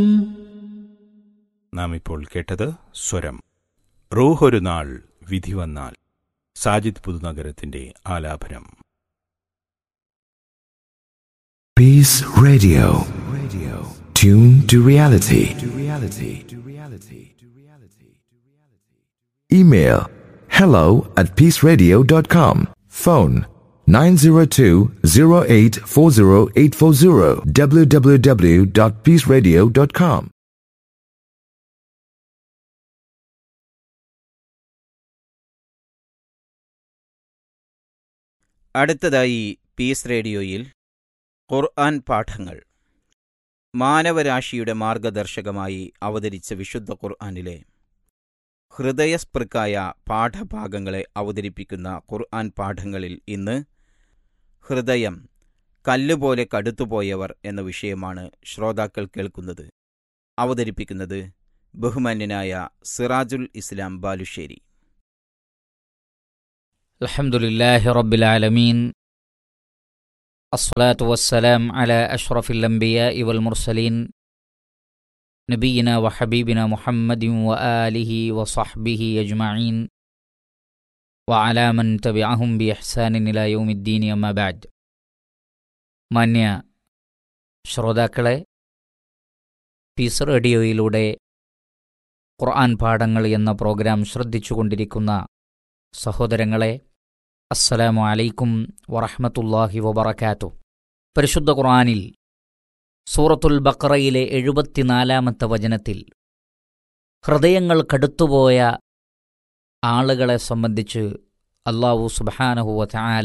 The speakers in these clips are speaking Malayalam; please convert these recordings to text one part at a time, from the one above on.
നാം ഇപ്പോൾ കേട്ടത് സ്വരം റൂഹൊരു നാൾ വിധി വന്നാൽ സാജിദ് പുതുനഗരത്തിന്റെ ആലാപനം Peace Radio. Radio. Tune to reality. To reality. To reality. To reality. Email hello at peaceradio.com. Phone 902-0840840 www.peaceradio.com. അടുത്തതായി പീസ് റേഡിയോയിൽ ഖുർആൻ പാഠങ്ങൾ മാനവരാശിയുടെ മാർഗദർശകമായി അവതരിച്ച വിശുദ്ധ ഖുർആനിലെ ഹൃദയസ്പൃക്കായ പാഠഭാഗങ്ങളെ അവതരിപ്പിക്കുന്ന ഖുർആൻ പാഠങ്ങളിൽ ഇന്ന് ഹൃദയം കല്ലുപോലെ കടുത്തുപോയവർ എന്ന വിഷയമാണ് ശ്രോതാക്കൾ കേൾക്കുന്നത് അവതരിപ്പിക്കുന്നത് ബഹുമാന്യനായ സിറാജുൽ ഇസ്ലാം ബാലുശ്ശേരി الحمد لله رب العالمين الصلاة والسلام على أشرف الأنبياء والمرسلين نبينا وحبيبنا محمد وآله وصحبه أجمعين وعلى من تبعهم بإحسان إلى يوم الدين أما بعد മാന്യ ശ്രോതാക്കളെ പീസ് റേഡിയോയിലൂടെ ഖുർആൻ പാഠങ്ങൾ എന്ന പ്രോഗ്രാം ശ്രദ്ധിച്ചുകൊണ്ടിരിക്കുന്ന സഹോദരങ്ങളെ അസ്സലാമു അലൈക്കും വറഹ്മത്തുള്ളാഹി വബറകാത്തു പരിശുദ്ധ ഖുർആനിൽ സൂറത്തുൽ ബഖറയിലെ എഴുപത്തിനാലാമത്തെ വചനത്തിൽ ഹൃദയങ്ങൾ കടുത്തുപോയ ആളുകളെ സംബന്ധിച്ച് അള്ളാഹു സുബ്ഹാനഹു വതആല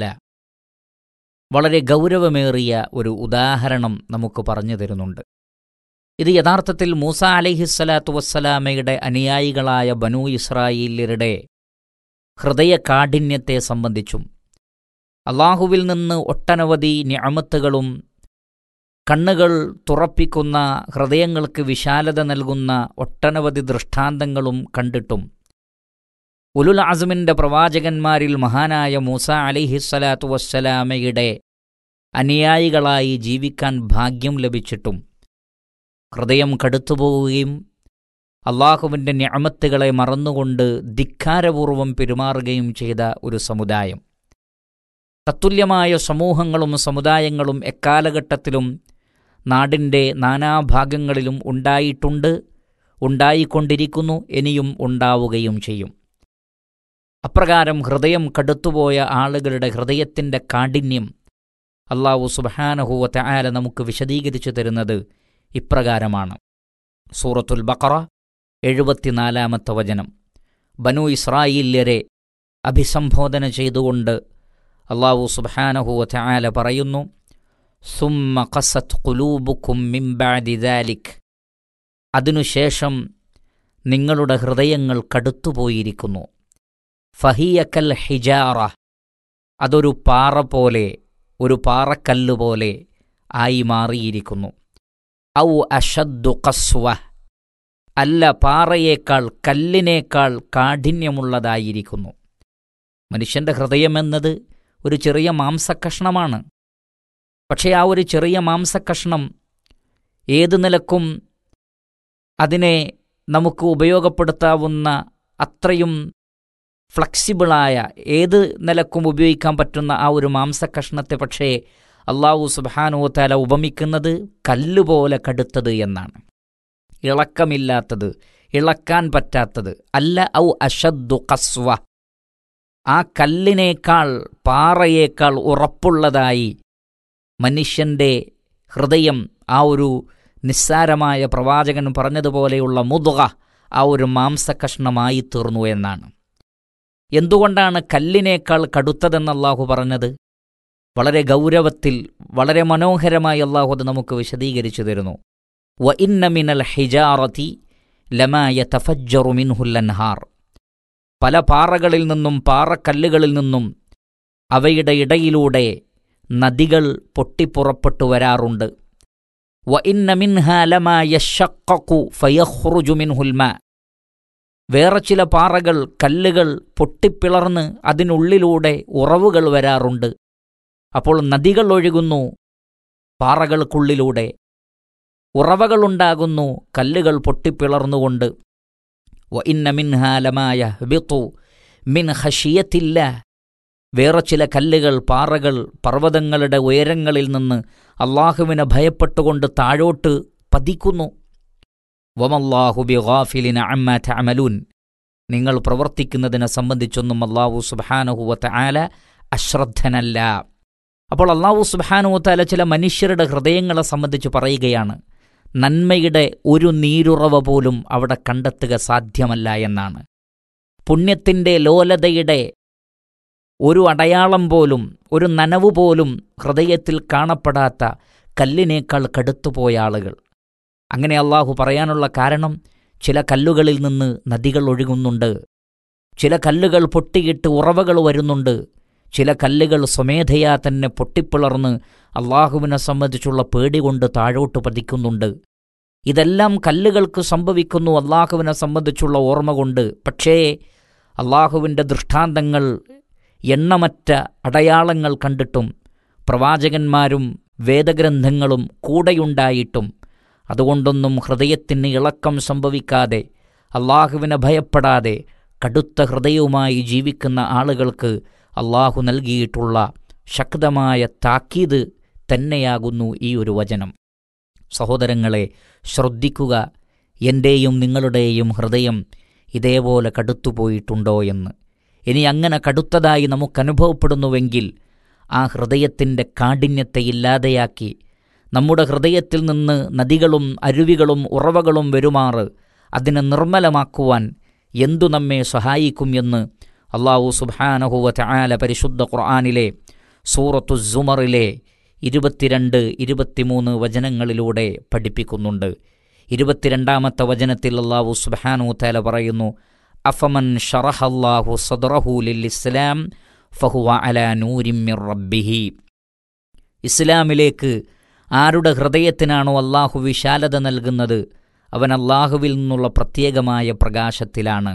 വളരെ ഗൗരവമേറിയ ഒരു ഉദാഹരണം നമുക്ക് പറഞ്ഞു തരുന്നുണ്ട് ഇത് യഥാർത്ഥത്തിൽ മൂസ അലൈഹിസ്സലാത്തു വസ്സലാമയുടെ അനുയായികളായ ബനൂ ഇസ്രായേല്യരുടെ ഹൃദയകാഠിന്യത്തെ സംബന്ധിച്ചും അള്ളാഹുവിൽ നിന്ന് ഒട്ടനവധി ഞമത്തുകളും കണ്ണുകൾ തുറപ്പിക്കുന്ന ഹൃദയങ്ങൾക്ക് വിശാലത നൽകുന്ന ഒട്ടനവധി ദൃഷ്ടാന്തങ്ങളും കണ്ടിട്ടും ഉലുൽ അസമിൻ്റെ പ്രവാചകന്മാരിൽ മഹാനായ മൂസ അലിഹിസ്സലാത്തു വസ്സലാമയുടെ അനുയായികളായി ജീവിക്കാൻ ഭാഗ്യം ലഭിച്ചിട്ടും ഹൃദയം കടുത്തുപോവുകയും അള്ളാഹുവിൻ്റെ ഞമത്തുകളെ മറന്നുകൊണ്ട് ധിക്കാരപൂർവം പെരുമാറുകയും ചെയ്ത ഒരു സമുദായം തത്തുല്യമായ സമൂഹങ്ങളും സമുദായങ്ങളും എക്കാലഘട്ടത്തിലും നാടിൻ്റെ നാനാഭാഗങ്ങളിലും ഉണ്ടായിട്ടുണ്ട് ഉണ്ടായിക്കൊണ്ടിരിക്കുന്നു ഇനിയും ഉണ്ടാവുകയും ചെയ്യും അപ്രകാരം ഹൃദയം കടുത്തുപോയ ആളുകളുടെ ഹൃദയത്തിൻ്റെ കാഠിന്യം അള്ളാഹു സുബാനഹുവത്തെ ആല നമുക്ക് വിശദീകരിച്ചു തരുന്നത് ഇപ്രകാരമാണ് സൂറത്തുൽ ബക്കറ എഴുപത്തിനാലാമത്തെ വചനം ബനു ഇസ്രായേല്യരെ അഭിസംബോധന ചെയ്തുകൊണ്ട് അള്ളാഹു സുബാനഹുവത്തെ ആല പറയുന്നു സുമ്മ കസത്ത് കുലൂബുക്കും മിംബാദിദാലിക് അതിനുശേഷം നിങ്ങളുടെ ഹൃദയങ്ങൾ കടുത്തുപോയിരിക്കുന്നു ഫഹിയക്കൽ ഹിജാറ അതൊരു പാറ പോലെ ഒരു പാറക്കല്ല് പോലെ ആയി മാറിയിരിക്കുന്നു ഔ അഷദ്ദു കസ്വ അല്ല പാറയേക്കാൾ കല്ലിനേക്കാൾ കാഠിന്യമുള്ളതായിരിക്കുന്നു മനുഷ്യൻ്റെ ഹൃദയമെന്നത് ഒരു ചെറിയ മാംസക്കഷ്ണമാണ് പക്ഷേ ആ ഒരു ചെറിയ മാംസക്കഷ്ണം ഏതു നിലക്കും അതിനെ നമുക്ക് ഉപയോഗപ്പെടുത്താവുന്ന അത്രയും ഫ്ലെക്സിബിളായ ഏത് നിലക്കും ഉപയോഗിക്കാൻ പറ്റുന്ന ആ ഒരു മാംസക്കഷ്ണത്തെ പക്ഷേ അള്ളാഹു സുബാനുവത്താല ഉപമിക്കുന്നത് കല്ലുപോലെ കടുത്തത് എന്നാണ് ഇളക്കമില്ലാത്തത് ഇളക്കാൻ പറ്റാത്തത് അല്ല ഔ അഷദ്ദു കസ്വ ആ കല്ലിനേക്കാൾ പാറയേക്കാൾ ഉറപ്പുള്ളതായി മനുഷ്യൻ്റെ ഹൃദയം ആ ഒരു നിസ്സാരമായ പ്രവാചകൻ പറഞ്ഞതുപോലെയുള്ള മുതുക ആ ഒരു മാംസകഷ്ണമായി തീർന്നു എന്നാണ് എന്തുകൊണ്ടാണ് കല്ലിനേക്കാൾ കടുത്തതെന്ന് അള്ളാഹു പറഞ്ഞത് വളരെ ഗൗരവത്തിൽ വളരെ മനോഹരമായി അള്ളാഹു അത് നമുക്ക് വിശദീകരിച്ചു തരുന്നു വ ഇന്നമിനൽ ഹിജാറത്തി ലമായ തഫജ്ജറു മിൻഹുല്ലൻഹാർ പല പാറകളിൽ നിന്നും പാറക്കല്ലുകളിൽ നിന്നും അവയുടെ ഇടയിലൂടെ നദികൾ പൊട്ടിപ്പുറപ്പെട്ടു വരാറുണ്ട് വ ഇന്ന മിൻഹാ ലമാ യശഖഖു ഫയഖ്റുജു മിൻഹുൽ മാ വേറെ ചില പാറകൾ കല്ലുകൾ പൊട്ടിപ്പിളർന്ന് അതിനുള്ളിലൂടെ ഉറവുകൾ വരാറുണ്ട് അപ്പോൾ നദികൾ ഒഴുകുന്നു പാറകൾക്കുള്ളിലൂടെ ഉറവകളുണ്ടാകുന്നു കല്ലുകൾ പൊട്ടിപ്പിളർന്നുകൊണ്ട് വ ഇന്ന മിൻഹാലമായ ഹബിത്തു മിൻ ഹഷിയത്തില്ല വേറെ ചില കല്ലുകൾ പാറകൾ പർവ്വതങ്ങളുടെ ഉയരങ്ങളിൽ നിന്ന് അള്ളാഹുവിനെ ഭയപ്പെട്ടുകൊണ്ട് താഴോട്ട് പതിക്കുന്നു വമല്ലാഹു ബി ഗാഫിലിന അമ്മ തഅമലൂൻ നിങ്ങൾ പ്രവർത്തിക്കുന്നതിനെ സംബന്ധിച്ചൊന്നും അള്ളാഹു സുബാനഹുവത്ത ആല അശ്രദ്ധനല്ല അപ്പോൾ അള്ളാഹു സുബാനുവത്താല ചില മനുഷ്യരുടെ ഹൃദയങ്ങളെ സംബന്ധിച്ച് പറയുകയാണ് നന്മയുടെ ഒരു നീരുറവ പോലും അവിടെ കണ്ടെത്തുക സാധ്യമല്ല എന്നാണ് പുണ്യത്തിൻ്റെ ലോലതയുടെ ഒരു അടയാളം പോലും ഒരു നനവ് പോലും ഹൃദയത്തിൽ കാണപ്പെടാത്ത കല്ലിനേക്കാൾ കടുത്തുപോയ ആളുകൾ അങ്ങനെ അള്ളാഹു പറയാനുള്ള കാരണം ചില കല്ലുകളിൽ നിന്ന് നദികൾ ഒഴുകുന്നുണ്ട് ചില കല്ലുകൾ പൊട്ടിയിട്ട് ഉറവകൾ വരുന്നുണ്ട് ചില കല്ലുകൾ സ്വമേധയാ തന്നെ പൊട്ടിപ്പിളർന്ന് അള്ളാഹുവിനെ സംബന്ധിച്ചുള്ള പേടി കൊണ്ട് താഴോട്ട് പതിക്കുന്നുണ്ട് ഇതെല്ലാം കല്ലുകൾക്ക് സംഭവിക്കുന്നു അള്ളാഹുവിനെ സംബന്ധിച്ചുള്ള ഓർമ്മ കൊണ്ട് പക്ഷേ അള്ളാഹുവിൻ്റെ ദൃഷ്ടാന്തങ്ങൾ എണ്ണമറ്റ അടയാളങ്ങൾ കണ്ടിട്ടും പ്രവാചകന്മാരും വേദഗ്രന്ഥങ്ങളും കൂടെയുണ്ടായിട്ടും അതുകൊണ്ടൊന്നും ഹൃദയത്തിന് ഇളക്കം സംഭവിക്കാതെ അള്ളാഹുവിനെ ഭയപ്പെടാതെ കടുത്ത ഹൃദയവുമായി ജീവിക്കുന്ന ആളുകൾക്ക് അള്ളാഹു നൽകിയിട്ടുള്ള ശക്തമായ താക്കീത് തന്നെയാകുന്നു ഈ ഒരു വചനം സഹോദരങ്ങളെ ശ്രദ്ധിക്കുക എൻ്റെയും നിങ്ങളുടെയും ഹൃദയം ഇതേപോലെ കടുത്തുപോയിട്ടുണ്ടോ എന്ന് ഇനി അങ്ങനെ കടുത്തതായി നമുക്കനുഭവപ്പെടുന്നുവെങ്കിൽ ആ ഹൃദയത്തിൻ്റെ കാഠിന്യത്തെ ഇല്ലാതെയാക്കി നമ്മുടെ ഹൃദയത്തിൽ നിന്ന് നദികളും അരുവികളും ഉറവകളും വരുമാറ് അതിനെ നിർമ്മലമാക്കുവാൻ എന്തു നമ്മെ സഹായിക്കും എന്ന് അള്ളാഹു സുബാനഹുവ ചായാല പരിശുദ്ധ ഖുർആാനിലെ സൂറത്തു സുമറിലെ ഇരുപത്തിരണ്ട് ഇരുപത്തിമൂന്ന് വചനങ്ങളിലൂടെ പഠിപ്പിക്കുന്നുണ്ട് ഇരുപത്തിരണ്ടാമത്തെ വചനത്തിൽ അള്ളാഹു സുബാനു താല പറയുന്നു അഫമൻ ഷറഹല്ലാഹു സദറഹു ലിൽ ഇസ്ലാം ഫഹുവ അല നൂരിമ്മിർ റബ്ബിഹി ഇസ്ലാമിലേക്ക് ആരുടെ ഹൃദയത്തിനാണോ അള്ളാഹു വിശാലത നൽകുന്നത് അവൻ അള്ളാഹുവിൽ നിന്നുള്ള പ്രത്യേകമായ പ്രകാശത്തിലാണ്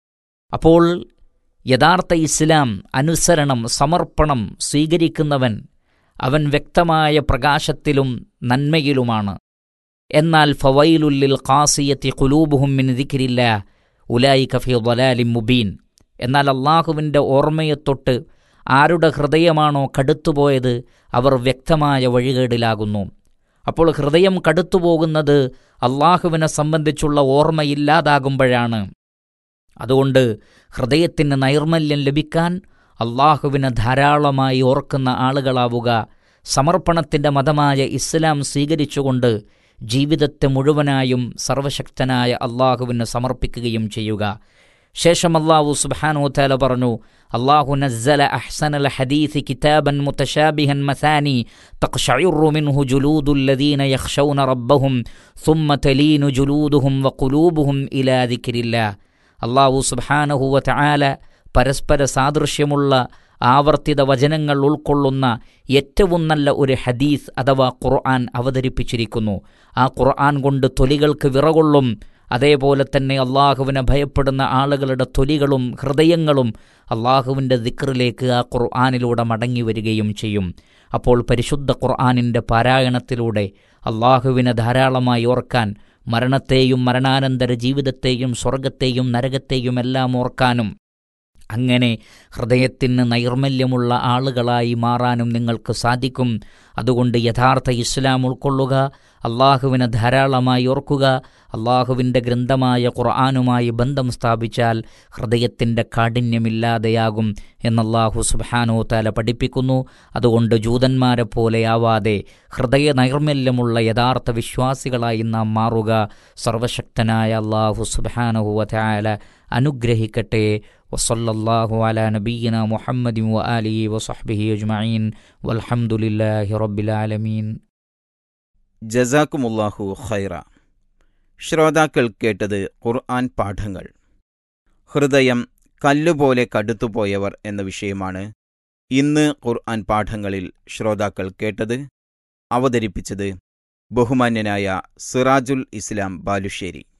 അപ്പോൾ യഥാർത്ഥ ഇസ്ലാം അനുസരണം സമർപ്പണം സ്വീകരിക്കുന്നവൻ അവൻ വ്യക്തമായ പ്രകാശത്തിലും നന്മയിലുമാണ് എന്നാൽ ഫവൈലുല്ലിൽ ഖാസിയത്തി കുലൂബുഹും മിൻ ദിക്രില്ല ഉലായി കഫി വലാലിം മുബീൻ എന്നാൽ അള്ളാഹുവിൻ്റെ ഓർമ്മയെ തൊട്ട് ആരുടെ ഹൃദയമാണോ കടുത്തുപോയത് അവർ വ്യക്തമായ വഴികേടിലാകുന്നു അപ്പോൾ ഹൃദയം കടുത്തുപോകുന്നത് അള്ളാഹുവിനെ സംബന്ധിച്ചുള്ള ഓർമ്മയില്ലാതാകുമ്പോഴാണ് അതുകൊണ്ട് ഹൃദയത്തിന് നൈർമല്യം ലഭിക്കാൻ അള്ളാഹുവിനെ ധാരാളമായി ഓർക്കുന്ന ആളുകളാവുക സമർപ്പണത്തിൻ്റെ മതമായ ഇസ്ലാം സ്വീകരിച്ചുകൊണ്ട് ജീവിതത്തെ മുഴുവനായും സർവശക്തനായ അള്ളാഹുവിന് സമർപ്പിക്കുകയും ചെയ്യുക ശേഷം അള്ളാഹു സുബ്ഹാനഹു തആല പറഞ്ഞു അള്ളാഹു നസ്സല അഹ്സനൽ ഹദീസ് കിതാബൻ മുതശാബിഹൻ മസാനി തഖ്ശഇറു മിൻഹു ജുലൂദുൽ ലദീന യഖ്ശൗന റബ്ബഹും ثم തലീനു ജുലൂദുഹും വഖുലൂബുഹും ഇലാ ദിക്രില്ലാ അള്ളാഹു സുബ്ഹാനഹു വതആല പരസ്പര സാദൃശ്യമുള്ള ആവർത്തിത വചനങ്ങൾ ഉൾക്കൊള്ളുന്ന ഏറ്റവും നല്ല ഒരു ഹദീസ് അഥവാ ഖുർആൻ അവതരിപ്പിച്ചിരിക്കുന്നു ആ ഖുർആൻ കൊണ്ട് തൊലികൾക്ക് വിറകൊള്ളും അതേപോലെ തന്നെ അള്ളാഹുവിനെ ഭയപ്പെടുന്ന ആളുകളുടെ തൊലികളും ഹൃദയങ്ങളും അള്ളാഹുവിൻ്റെ ദിക്റിലേക്ക് ആ ഖുർആാനിലൂടെ മടങ്ങി വരികയും ചെയ്യും അപ്പോൾ പരിശുദ്ധ ഖുർആാനിൻ്റെ പാരായണത്തിലൂടെ അള്ളാഹുവിനെ ധാരാളമായി ഓർക്കാൻ മരണത്തെയും മരണാനന്തര ജീവിതത്തെയും സ്വർഗത്തെയും നരകത്തെയും എല്ലാം ഓർക്കാനും അങ്ങനെ ഹൃദയത്തിന് നൈർമല്യമുള്ള ആളുകളായി മാറാനും നിങ്ങൾക്ക് സാധിക്കും അതുകൊണ്ട് യഥാർത്ഥ ഇസ്ലാം ഉൾക്കൊള്ളുക അള്ളാഹുവിനെ ധാരാളമായി ഓർക്കുക അള്ളാഹുവിൻ്റെ ഗ്രന്ഥമായ ഖുർആാനുമായി ബന്ധം സ്ഥാപിച്ചാൽ ഹൃദയത്തിൻ്റെ കാഠിന്യമില്ലാതെയാകും എന്നല്ലാഹു സുബാനോ താല പഠിപ്പിക്കുന്നു അതുകൊണ്ട് ജൂതന്മാരെ പോലെയാവാതെ ഹൃദയ നൈർമല്യമുള്ള യഥാർത്ഥ വിശ്വാസികളായി നാം മാറുക സർവശക്തനായ അള്ളാഹു സുബാനഹുവ താല അനുഗ്രഹിക്കട്ടെ വസല്ലല്ലാഹു അലാ നബീന മുഹമ്മദി വ ആലിഹി വസഹ്ബിഹി അജ്മഈൻ വൽഹംദുലില്ലാഹി റബ്ബിൽ ആലമീൻ ജസാക്കുമുല്ലാഹു ഖൈറ ശ്രോതാക്കൾ കേട്ടത് ഖുർആൻ പാഠങ്ങൾ ഹൃദയം കല്ലുപോലെ കടുത്തുപോയവർ എന്ന വിഷയമാണ് ഇന്ന് ഖുർആൻ പാഠങ്ങളിൽ ശ്രോതാക്കൾ കേട്ടത് അവതരിപ്പിച്ചത് ബഹുമാന്യനായ സിറാജുൽ ഇസ്ലാം ബാലുശ്ശേരി